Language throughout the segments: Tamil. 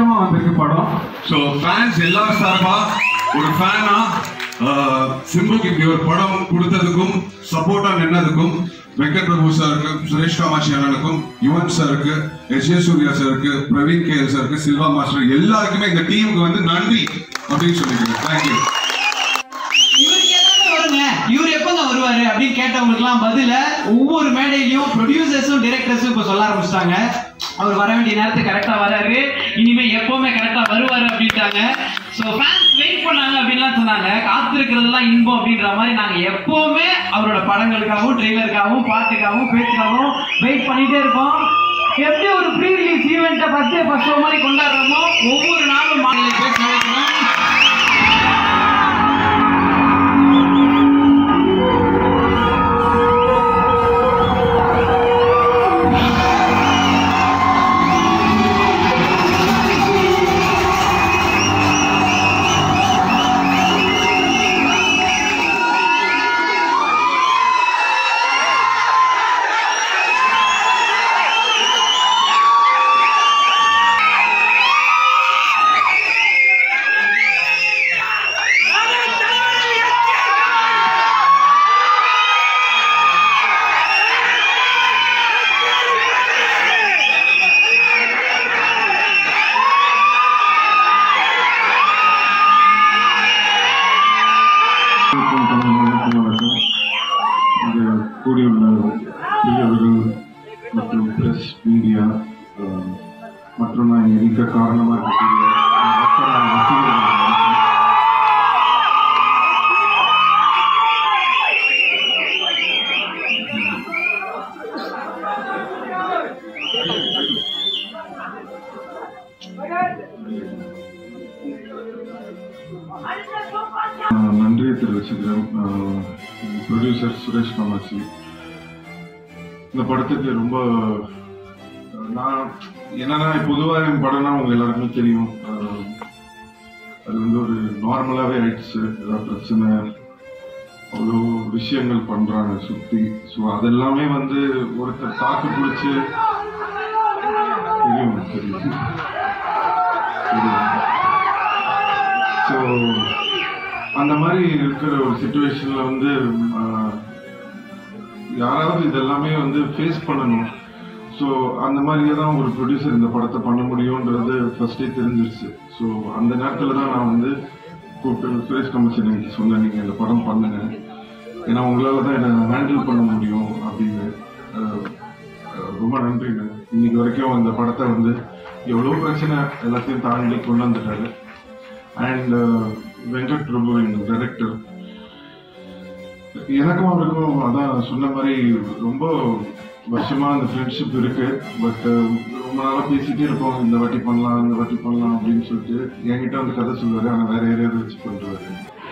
பயங்கரமா வந்திருக்கு படம் ஸோ ஃபேன்ஸ் எல்லாரும் சார்பா ஒரு ஃபேனா சிம்புக்கு இப்படி ஒரு படம் கொடுத்ததுக்கும் சப்போர்ட்டா நின்னதுக்கும் வெங்கட் பிரபு சாருக்கு சுரேஷ் காமாட்சி அண்ணனுக்கும் யுவன் சாருக்கு எஸ் ஏ சூர்யா சாருக்கு பிரவீன் கே சாருக்கு சில்வா மாஸ்டர் எல்லாருக்குமே இந்த டீமுக்கு வந்து நன்றி அப்படின்னு சொல்லிக்கிறேன் தேங்க்யூ இவருக்கு எல்லாமே வருங்க இவர் எப்பங்க வருவாரு அப்படின்னு கேட்டவங்களுக்குலாம் பதில ஒவ்வொரு மேடையிலயும் ப்ரொடியூசர்ஸும் டைரக்டர்ஸும் இப்ப சொல்ல ஆரம்பிச்சிட்டாங்க அவர் வர வேண்டிய நேரத்துக்கு கரெக்டா வராரு இனிமே எப்பவுமே கரெக்டா வருவாரு அப்படின்ட்டாங்க ஸோ ஃபேன்ஸ் வெயிட் பண்ணாங்க அப்படின்லாம் சொன்னாங்க காத்திருக்கிறதுலாம் இன்பம் அப்படின்ற மாதிரி நாங்க எப்பவுமே அவரோட படங்களுக்காகவும் ட்ரெய்லருக்காகவும் பாட்டுக்காகவும் பேச்சுக்காகவும் வெயிட் பண்ணிட்டே இருக்கோம் எப்படி ஒரு ப்ரீ ரிலீஸ் ஈவெண்ட்டை ஃபர்ஸ்ட் ஃபர்ஸ்ட் ஷோ மாதிரி கொண்டாடுறோமோ ஒவ்வொரு நாளும் மாநில பேச வைக்கணும் வணக்கம் வணக்கம் இங்கே கூடியுள்ள பெரியவர்கள் மற்றும் பிரஸ் மீடியா மற்றும் நான் இங்கே இருக்க காரணமாக இருக்கக்கூடிய மக்கள் ரசிகர்கள் வணக்கம். ஆஹ் நன்றியை தெரிவிச்சுக்கிறேன் ப்ரொடியூசர் சுரேஷ் காமாட்சி இந்த படத்துக்கு ரொம்ப நான் என்னன்னா பொதுவாக என் படம்னா உங்க எல்லாருக்குமே தெரியும் ஆஹ் அது வந்து ஒரு நார்மலாகவே ஆயிடுச்சு ஏதாவது பிரச்சனை அவ்வளோ விஷயங்கள் பண்றாங்க சுத்தி ஸோ அதெல்லாமே வந்து ஒருத்தர் தாக்கு பிடிச்சி தெரியும் தெரியும் தெரியும் ஸோ அந்த மாதிரி இருக்கிற ஒரு சுச்சுவேஷன்ல வந்து ஆஹ், யாராவது இதெல்லாமே வந்து ஃபேஸ் பண்ணணும் ஸோ அந்த மாதிரியே தான் ஒரு ப்ரொடியூசர் இந்த படத்தை பண்ண முடியுன்றது ஃபர்ஸ்டே தெரிஞ்சிருச்சு ஸோ அந்த நேரத்தில் தான் நான் வந்து கூப்பிட்டு சுரேஷ் கமிஷன் எனக்கு சொன்னேன் நீங்கள் இந்த படம் பண்ணுங்க ஏன்னா உங்களால தான் என்னை ஹேண்டில் பண்ண முடியும் அப்படின்னு ஆஹ், ஆஹ், ரொம்ப நன்றிங்க இன்னைக்கு வரைக்கும் இந்த படத்தை வந்து எவ்வளோ பிரச்சனை எல்லாத்தையும் தாண்டி கொண்டு வந்துட்டாரு அண்ட் வெங்கட் பிரபு எங்க டைரக்டர் எனக்கும் அவருக்கும் அதான் சொன்ன மாதிரி ரொம்ப வருஷமா அந்த ஃப்ரெண்ட்ஷிப் இருக்கு பட் ரொம்ப நாளா பேசிட்டே இருப்போம் இந்த வாட்டி பண்ணலாம் இந்த வாட்டி பண்ணலாம் அப்படின்னு சொல்லிட்டு என்கிட்ட வந்து கதை சொல்லுவாரு ஆனா வேற யாரையாவது வச்சு பண்ணுவாரு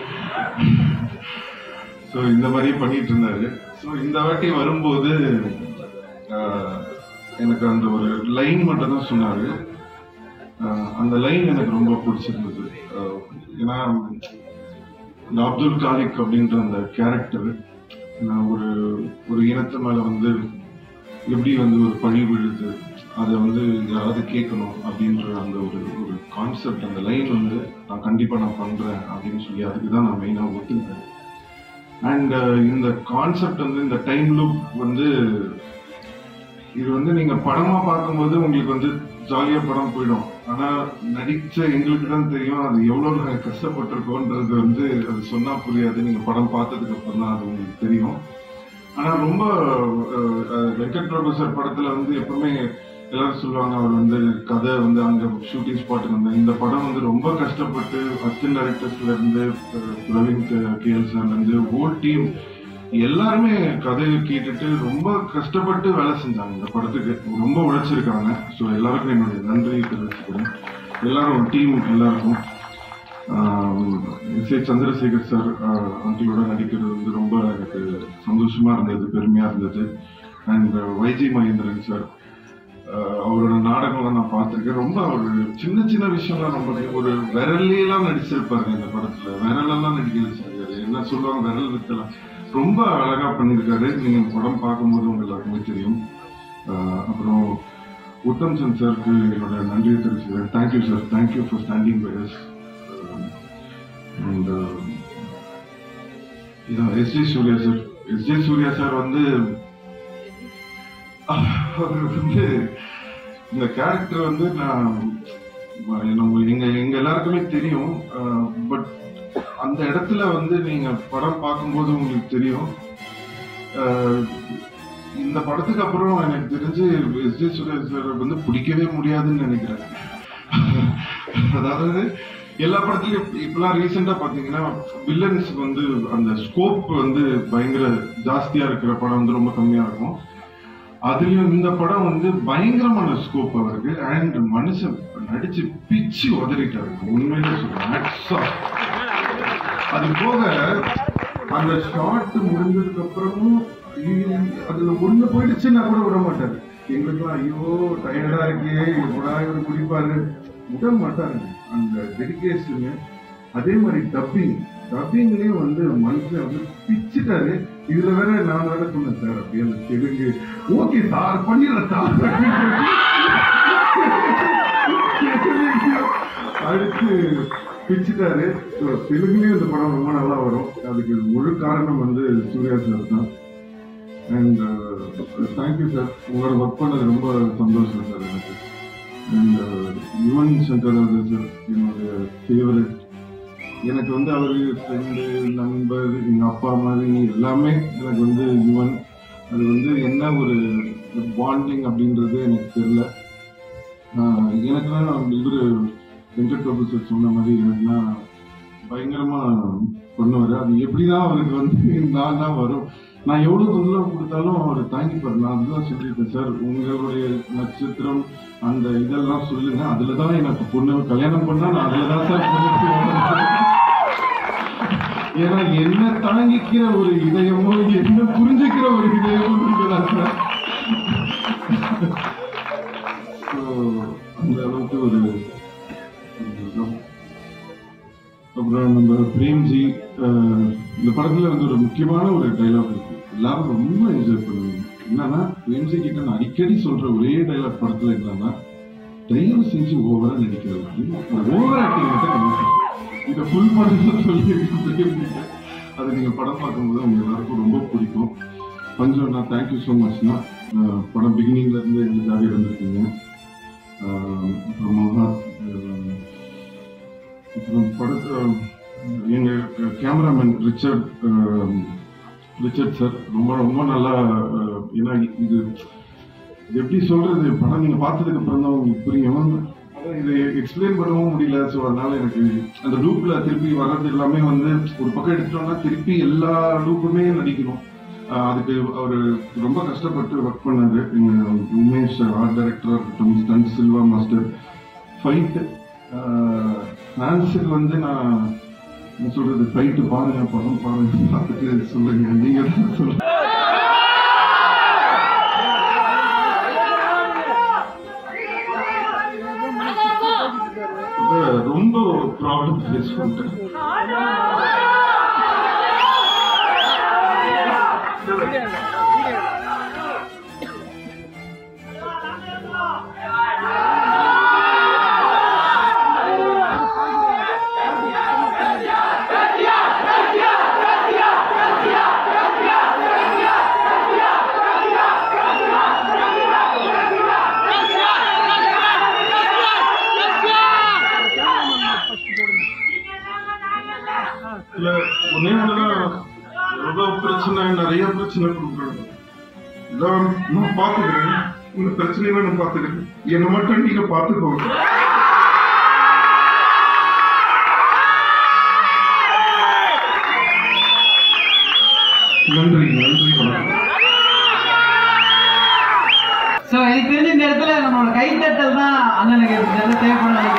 ஸோ இந்த மாதிரியே பண்ணிட்டு இருந்தாரு ஸோ இந்த வாட்டி வரும்போது ஆஹ், எனக்கு அந்த ஒரு லைன் மட்டும் தான் சொன்னாரு ஆஹ் அந்த லைன் எனக்கு ரொம்ப பிடிச்சிருந்தது ஆஹ் ஏன்னா இந்த அப்துல் காலிக் அப்படின்ற அந்த கேரக்டர் ஒரு ஒரு இனத்து மேல வந்து எப்படி வந்து ஒரு பழி விழுது அதை வந்து யாராவது கேட்கணும் அப்படின்ற அந்த ஒரு ஒரு கான்செப்ட் அந்த லைன் வந்து நான் கண்டிப்பா நான் பண்றேன் அப்படின்னு சொல்லி அதுக்கு தான் நான் மெயினா ஒத்துக்கிறேன் அண்ட் இந்த கான்செப்ட் வந்து இந்த டைம் லூப் வந்து இது வந்து நீங்க படமா பார்க்கும்போது உங்களுக்கு வந்து ஜாலியா படம் போயிடும் ஆனா நடிச்ச எங்களுக்கு தான் தெரியும் அது எவ்வளவு நாங்க கஷ்டப்பட்டிருக்கோன்றது வந்து அது சொன்னா புரியாது நீங்க படம் பார்த்ததுக்கு அப்புறம் தான் அது உங்களுக்கு தெரியும் ஆனா ரொம்ப அஹ், அஹ், வெங்கட் பிரபு சார் படத்துல வந்து எப்பவுமே எல்லாரும் சொல்லுவாங்க அவர் வந்து கதை வந்து அங்க ஷூட்டிங் ஸ்பாட்டுக்கு வந்து இந்த படம் வந்து ரொம்ப கஷ்டப்பட்டு அசிஸ்டன்ட் டைரக்டர்ஸ்ல இருந்து அஹ், பிரவீன் கேஎல் சார்ல இருந்து ஹோல் டீம் எல்லாருமே கதையை கேட்டுட்டு ரொம்ப கஷ்டப்பட்டு வேலை செஞ்சாங்க இந்த படத்துக்கு ரொம்ப உழைச்சிருக்காங்க ஸோ எல்லாருக்கும் என்னுடைய நன்றி தெரிவிச்சுக்கிறேன் எல்லாரும் ஒரு டீம் எல்லாருக்கும் எஸ் ஏ சந்திரசேகர் சார் அங்கிளோட நடிக்கிறது வந்து ரொம்ப எனக்கு சந்தோஷமா இருந்தது பெருமையா இருந்தது அண்ட் வைஜி மகேந்திரன் சார் அவரோட நாடகம்லாம் நான் பார்த்திருக்கேன் ரொம்ப ஒரு சின்ன சின்ன விஷயம்லாம் ரொம்ப ஒரு விரல்லாம் நடிச்சிருப்பாருங்க இந்த படத்துல விரலெல்லாம் நடிக்க வச்சிருக்காரு என்ன சொல்லுவாங்க விரல் வித்தலாம் ரொம்ப அழகா பண்ணியிருக்காரு நீங்க இந்த படம் பார்க்கும்போது உங்க எல்லாருக்குமே தெரியும் ஆஹ் அப்புறம் உத்தம் சந்த் சாருக்கு என்னோட நன்றியை தெரிவிச்சுக்கிறேன் thank you sir thank you for standing by us and இதான் S J Suryah sir S J Suryah sir வந்து அவர் வந்து இந்த கேரக்டர் வந்து நான் நம்ம எங்க எங்க எல்லாருக்குமே தெரியும் பட் அந்த இடத்துல வந்து நீங்க படம் பார்க்கும்போது உங்களுக்கு தெரியும் அஹ், இந்த படத்துக்கு அப்புறம் எனக்கு தெரிஞ்சு எஸ் ஜே சூர்யா சார் வந்து பிடிக்கவே முடியாதுன்னு நினைக்கிறேன் அதாவது எல்லா படத்துலயும் இப்பெல்லாம் ரீசெண்டா பாத்தீங்கன்னா வில்லன்ஸ் வந்து அந்த ஸ்கோப் வந்து பயங்கர ஜாஸ்தியா இருக்கிற படம் வந்து ரொம்ப கம்மியா இருக்கும் அதுலயும் இந்த படம் வந்து பயங்கரமான ஸ்கோப் அவருக்கு அண்ட் மனுஷன் நடிச்சு பிச்சு உதறிட்டாரு உண்மையிலே சொல்றேன் Hats off. அது போக அந்த ஷார்ட் முடிஞ்சதுக்கு அப்புறமும் ஐயோ, அதுல ஒண்ணு போயிடுச்சுன்னா கூட விட மாட்டாரு எங்களுக்குலாம் ஐயோ டயர்டா இருக்கே எப்படா இவர் குடிப்பாரு விட மாட்டாரு அந்த டெடிகேஷன் அதே மாதிரி டப்பிங் டப்பிங்லயும் வந்து மனுஷன் வந்து பிச்சுட்டாரு இதுல வேற நான் வேற சொன்னேன் சார் அப்படியே அந்த தெலுங்கு ஓகே சார் பண்ணிடலாம் சார் அடுத்து பிச்சுட்டாரு So, தெலுங்குலயும் இந்த படம் ரொம்ப நல்லா வரும் அதுக்கு முழு காரணம் வந்து சூர்யா சார் தான் அண்ட் தேங்க்யூ சார் உங்களோட ஒர்க் பண்ணது ரொம்ப சந்தோஷம் சார் எனக்கு அண்ட் யுவன் சங்கர் ராஜா சார் என்னுடைய ஃபேவரட் எனக்கு வந்து அவர் ஃப்ரெண்டு நண்பர் எங்க அப்பா மாதிரி எல்லாமே எனக்கு வந்து யுவன் அது வந்து என்ன ஒரு பாண்டிங் அப்படின்றது எனக்கு தெரியல ஆஹ் எனக்குலாம் இவரு வெங்கட் பிரபு சார் சொன்ன மாதிரி எனக்குலாம் பயங்கரமா பண்ணுவாரு அது எப்படிதான் அவருக்கு வந்து நான் தான் வரும் நான் எவ்வளவு தொந்தரவு கொடுத்தாலும் அவர் தாங்கிப்பாரு நான் அதுதான் சொல்லியிருக்கேன் சார் உங்களுடைய நட்சத்திரம் அந்த இதெல்லாம் சொல்லுங்க அதுலதான் எனக்கு பொண்ணு கல்யாணம் பண்ணா நான் அதுலதான் சார் பொண்ணுக்கு வரேன். ஏன்னா என்ன தாங்கிக்கிற ஒரு இதயமோ என்ன புரிஞ்சுக்கிற ஒரு இதயமோ இருக்குதான் சார் So, அந்த அளவுக்கு ஒரு ஒரு அப்புறம் நம்ம பிரேம்ஜி அஹ், இந்த படத்துல வந்து ஒரு முக்கியமான ஒரு டைலாக் இருக்கு எல்லாரும் ரொம்ப என்ஜாய் பண்ணுவாங்க என்னன்னா பிரேம்ஜி கிட்ட நான் அடிக்கடி சொல்ற ஒரே டைலாக் படத்துல என்னன்னா தயவு செஞ்சு ஓவரா நடிக்கிறது ஓவர் ஆக்டிங் மட்டும் கம்மி இந்த ஃபுல் படத்துல சொல்லி அது நீங்க படம் பார்க்கும்போது உங்க எல்லாருக்கும் ரொம்ப பிடிக்கும் பஞ்சம் நான் தேங்க்யூ ஸோ மச்னா படம் பிகினிங்ல இருந்து எங்களுக்காக இருந்திருக்கீங்க அஹ், அப்புறம் மகாத் அஹ், அப்புறம் படத்தை எங்க கேமராமேன் ரிச்சர்ட் அஹ், ரிச்சர்ட் சார் ரொம்ப ரொம்ப நல்லா அஹ், ஏன்னா இது இது எப்படி சொல்றது படம் நீங்க பார்த்ததுக்கு அப்புறம் தான் உங்களுக்கு புரியும் அதான் இதை எக்ஸ்பிளைன் பண்ணவும் முடியல ஸோ அதனால எனக்கு அந்த லூப்ல திருப்பி வர்றது எல்லாமே வந்து ஒரு பக்கம் எடுத்துட்டோம்னா திருப்பி எல்லா லூப்புமே நடிக்கணும் ஆஹ் அதுக்கு அவர் ரொம்ப கஷ்டப்பட்டு ஒர்க் பண்ணாரு எங்க உமேஷ் ஆர்ட் டைரக்டராக இருக்கட்டும் ஸ்டன்ட் சில்வா மாஸ்டர் ஃபைட்டு ஃபிரான்ஸுக்கு வந்து நான் என்ன சொல்றது ஃபைட்டு பாருங்க படம் பாருங்க பார்த்துட்டு சொல்லுங்க நீங்க தான் சொல்லுங்க இது ரொம்ப ப்ராப்ளம் ஃபேஸ் பண்ணிட்டேன் இல்ல ஒன்னே ஒண்ணுதான் ரொம்ப பிரச்சனை நிறைய பிரச்சனை கொடுக்குறாங்க இதான் நான் பாத்துக்கிறேன் இந்த பிரச்சனையில நான் பாத்துக்கிறேன் என்ன மட்டும் நீங்க பாத்துக்கோங்க நன்றி நன்றி வணக்கம் சோ எனக்கு தெரிஞ்ச இந்த இடத்துல நம்மளோட கைத்தட்டல் தான் அண்ணனுக்கு இந்த இடத்துல தேவைப்படும் நினைக்கிறேன்